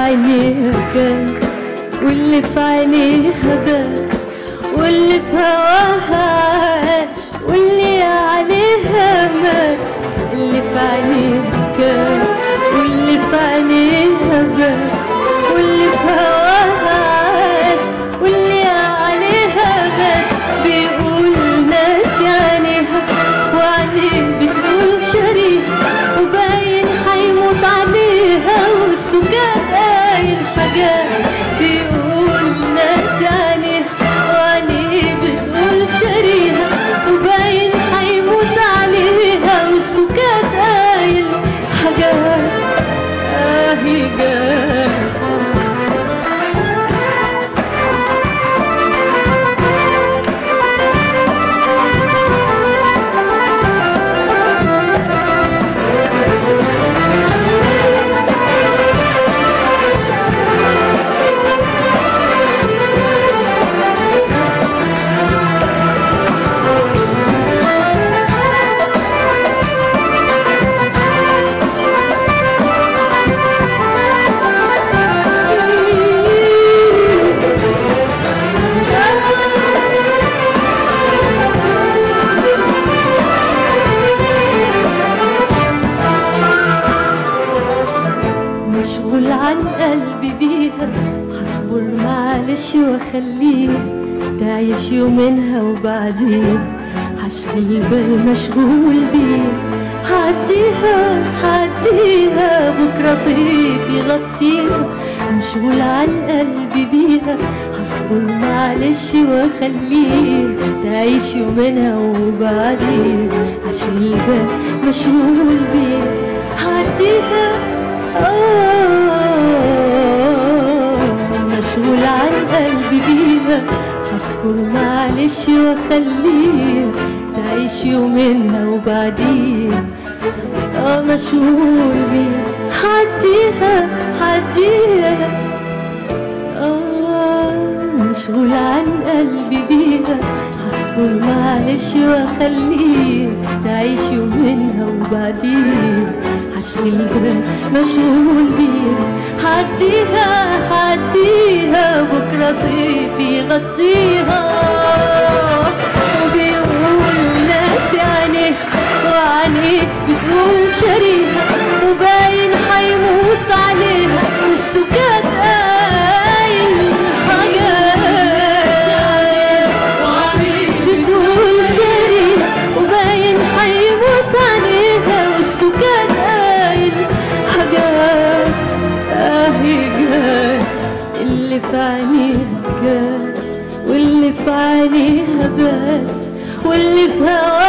عينيها كان واللي في عينيها بات واللي في هواها عاش واللي عليها مات اللي في عينيها كان واللي في عينيها بات واللي في هواها عاش واللي عليها مات بيقول ناس عينيها وعينيه بتقول شريها وباين حيموت عليها والسكات قايل حاجات بيقول ناس عينيها وعينيه بتقول شريها وباين حيموت عليها والسكات قايل حاجات اهي جات مشغول عن قلبي بيها هصبر معلش واخليها تعيش يومينها وبعدين هشغل بال مشغول بيها هعديها هعديها بكرة طيف يغطيها مشغول عن قلبي بيها هصبر معلش واخليها تعيش يومينها وبعدين هشغل بال مشغول بيها هعديها آه، مشغول عن قلبي بيها هصبر معلش واخليها تعيش يومينها وبعدين اه مشغول بيها حديها حديها آه مشغول عن قلبي بيها هصبر معلش واخليها تعيش يومينها وبعدين هشغل بال مشغول بيها هديها هديها بكرة طيف يغطيها وبيقول ناس عينيه وعينيه بتقول شريها وباين حيموت عليها والسكات قايل حاجات بتقول شريها وباين حيموت عليها والسكات قايل حاجات اهي جات اللي في عينيها جات واللي في عينيها بات واللي في هواها